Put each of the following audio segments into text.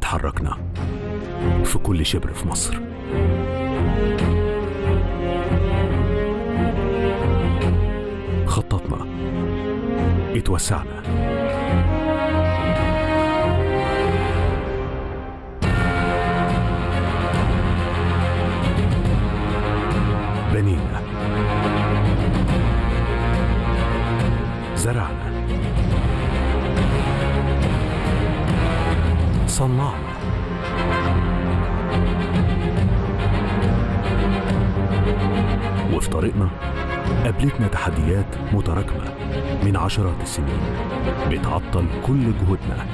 اتحركنا في كل شبر في مصر خططنا اتوسعنا بنينا زرعنا صنعنا وفي طريقنا قابلتنا تحديات متراكمة من عشرات السنين بتعطل كل جهودنا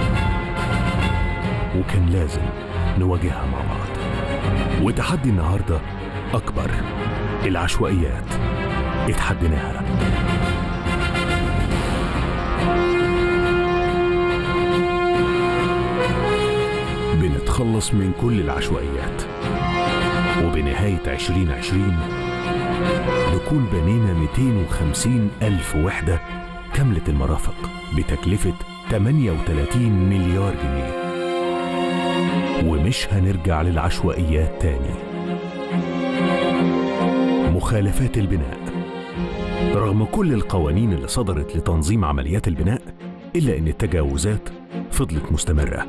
وكان لازم نواجهها مع بعض وتحدي النهاردة أكبر العشوائيات اتحديناها بنتخلص من كل العشوائيات وبنهاية 2020 نكون بنينا 250 ألف وحدة كاملة المرافق بتكلفة 38 مليار جنيه ومش هنرجع للعشوائيات تاني مخالفات البناء رغم كل القوانين اللي صدرت لتنظيم عمليات البناء إلا إن التجاوزات فضلت مستمرة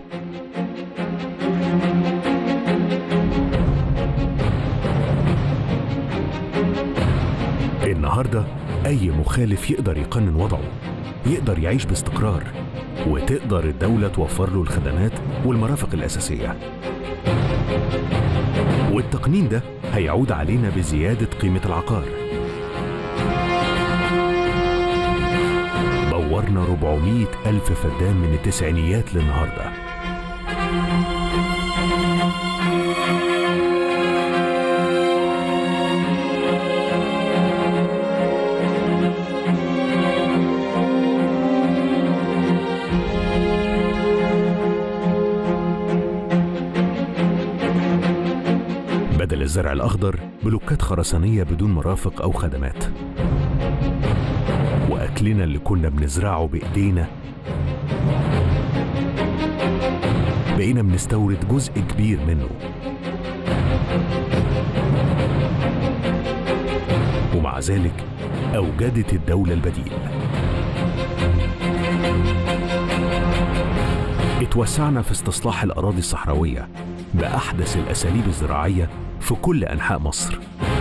النهارده أي مخالف يقدر يقنن وضعه يقدر يعيش باستقرار وتقدر الدولة توفر له الخدمات والمرافق الأساسية والتقنين ده هيعود علينا بزيادة قيمة العقار بورنا 400 ألف فدان من التسعينيات للنهارده بدل الزرع الأخضر بلوكات خرسانية بدون مرافق أو خدمات وأكلنا اللي كنا بنزرعه بإيدينا بقينا بنستورد جزء كبير منه ومع ذلك أوجدت الدولة البديل اتوسعنا في استصلاح الأراضي الصحراوية بأحدث الأساليب الزراعية في كل أنحاء مصر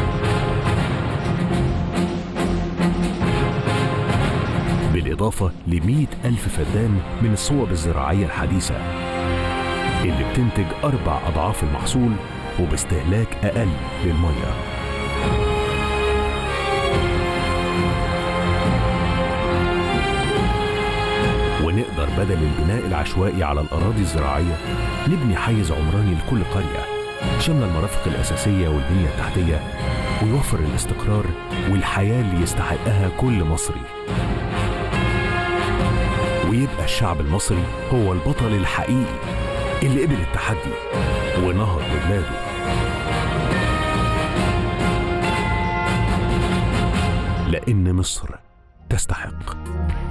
بالإضافة ل ألف فدان من الصوب الزراعية الحديثة اللي بتنتج أربع أضعاف المحصول وباستهلاك أقل للمية ونقدر بدل البناء العشوائي على الأراضي الزراعية نبني حيز عمراني لكل قرية شمل المرافق الأساسية والبنية التحتية ويوفر الاستقرار والحياة اللي يستحقها كل مصري ويبقى الشعب المصري هو البطل الحقيقي اللي قبل التحدي ونهض ببلاده لأن مصر تستحق